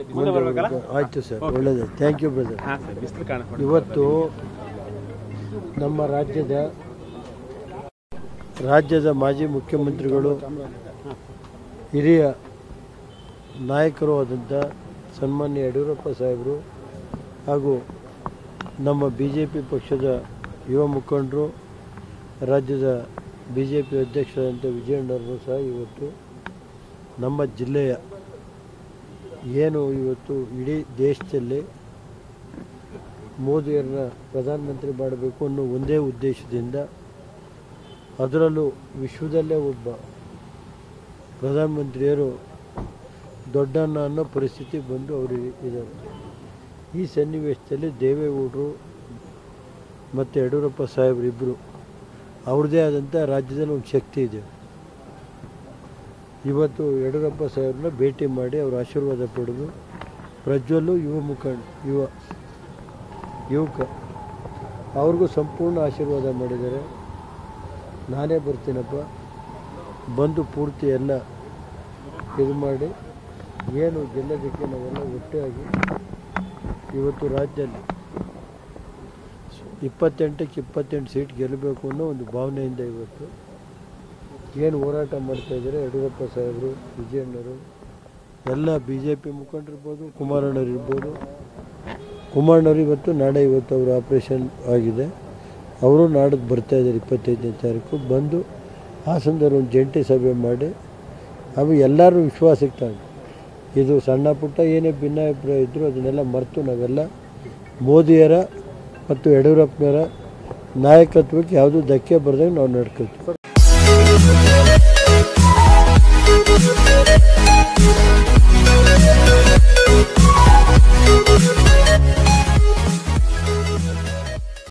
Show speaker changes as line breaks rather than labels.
ಮುಂದೆ ಬರ್ಬೇಕಲ್ಲ
ಆಯಿತು ಸರ್ ಒಳ್ಳೆಯದು ಥ್ಯಾಂಕ್ ಯು ಬ್ರದರ್
ಹಾಂ ಸರ್ ಬಿಸಿಲು ಕಾಣ
ಇವತ್ತು ನಮ್ಮ ರಾಜ್ಯದ ರಾಜ್ಯದ ಮಾಜಿ ಮುಖ್ಯಮಂತ್ರಿಗಳು ಹಿರಿಯ ನಾಯಕರು ಆದಂಥ ಸನ್ಮಾನ್ಯ ಯಡಿಯೂರಪ್ಪ ಸಾಹೇಬರು ಹಾಗೂ ನಮ್ಮ ಬಿ ಜೆ ಪಿ ಪಕ್ಷದ ಯುವ ಮುಖಂಡರು ರಾಜ್ಯದ ಬಿ ಜೆ ಪಿ ಅಧ್ಯಕ್ಷರಾದಂಥ ವಿಜಯಣ್ಣವರು ಸಹ ಇವತ್ತು ನಮ್ಮ ಜಿಲ್ಲೆಯ ಏನು ಇವತ್ತು ಇಡೀ ದೇಶದಲ್ಲಿ ಮೋದಿಯರನ್ನ ಪ್ರಧಾನಮಂತ್ರಿ ಮಾಡಬೇಕು ಅನ್ನೋ ಒಂದೇ ಉದ್ದೇಶದಿಂದ ಅದರಲ್ಲೂ ವಿಶ್ವದಲ್ಲೇ ಒಬ್ಬ ಪ್ರಧಾನಮಂತ್ರಿಯರು ದೊಡ್ಡಣ್ಣ ಅನ್ನೋ ಪರಿಸ್ಥಿತಿ ಬಂದು ಅವರು ಇದ್ದಾರೆ ಈ ಸನ್ನಿವೇಶದಲ್ಲಿ ದೇವೇಗೌಡರು ಮತ್ತು ಯಡಿಯೂರಪ್ಪ ಸಾಹೇಬರಿಬ್ಬರು ಅವ್ರದ್ದೇ ಆದಂಥ ರಾಜ್ಯದಲ್ಲಿ ಒಂದು ಶಕ್ತಿ ಇದೆ ಇವತ್ತು ಯಡಿಯೂರಪ್ಪ ಸಾಹೇಬ್ರನ್ನ ಭೇಟಿ ಮಾಡಿ ಅವ್ರ ಆಶೀರ್ವಾದ ಪಡೆದು ಪ್ರಜ್ವಲ್ಲು ಯುವ ಮುಖಂಡ ಯುವ ಯುವಕ ಅವ್ರಿಗೂ ಸಂಪೂರ್ಣ ಆಶೀರ್ವಾದ ಮಾಡಿದ್ದಾರೆ ನಾನೇ ಬರ್ತೀನಪ್ಪ ಬಂದು ಪೂರ್ತಿ ಎಲ್ಲ ಇದು ಮಾಡಿ ಏನು ಗೆಲ್ಲೋದಕ್ಕೆ ನಾವೆಲ್ಲ ಒಟ್ಟಾಗಿ ಇವತ್ತು ರಾಜ್ಯದಲ್ಲಿ ಇಪ್ಪತ್ತೆಂಟಕ್ಕೆ ಇಪ್ಪತ್ತೆಂಟು ಸೀಟ್ ಗೆಲ್ಲಬೇಕು ಅನ್ನೋ ಒಂದು ಭಾವನೆಯಿಂದ ಇವತ್ತು ಏನು ಹೋರಾಟ ಮಾಡ್ತಾ ಇದ್ದಾರೆ ಯಡಿಯೂರಪ್ಪ ಸಾಹೇಬರು ವಿಜಯಣ್ಣರು ಎಲ್ಲ ಬಿ ಜೆ ಪಿ ಮುಖಂಡರಿರ್ಬೋದು ಕುಮಾರಣ್ಣರು ಇರ್ಬೋದು ಕುಮಾರಣ್ಣವರು ಇವತ್ತು ನಾಳೆ ಇವತ್ತು ಅವರು ಆಪ್ರೇಷನ್ ಆಗಿದೆ ಅವರು ನಾಡಿದ್ದು ಬರ್ತಾ ಇದ್ದಾರೆ ಇಪ್ಪತ್ತೈದನೇ ತಾರೀಕು ಬಂದು ಹಾಸನದಲ್ಲಿ ಒಂದು ಜಂಟಿ ಸಭೆ ಮಾಡಿ ಅವು ಎಲ್ಲರೂ ವಿಶ್ವಾಸಕ್ಕೆ ತಗೊಂಡು ಇದು ಸಣ್ಣ ಪುಟ್ಟ ಏನೇ ಭಿನ್ನಾಭಿಪ್ರಾಯ ಇದ್ದರೂ ಅದನ್ನೆಲ್ಲ ಮರೆತು ನಾವೆಲ್ಲ ಮೋದಿಯರ ಮತ್ತು ಯಡಿಯೂರಪ್ಪನವರ ನಾಯಕತ್ವಕ್ಕೆ ಯಾವುದೂ ಧಕ್ಕೆ ಬರ್ದಂಗೆ ನಾವು ನಡ್ಕೊಳ್ತೀವಿ
Thank you.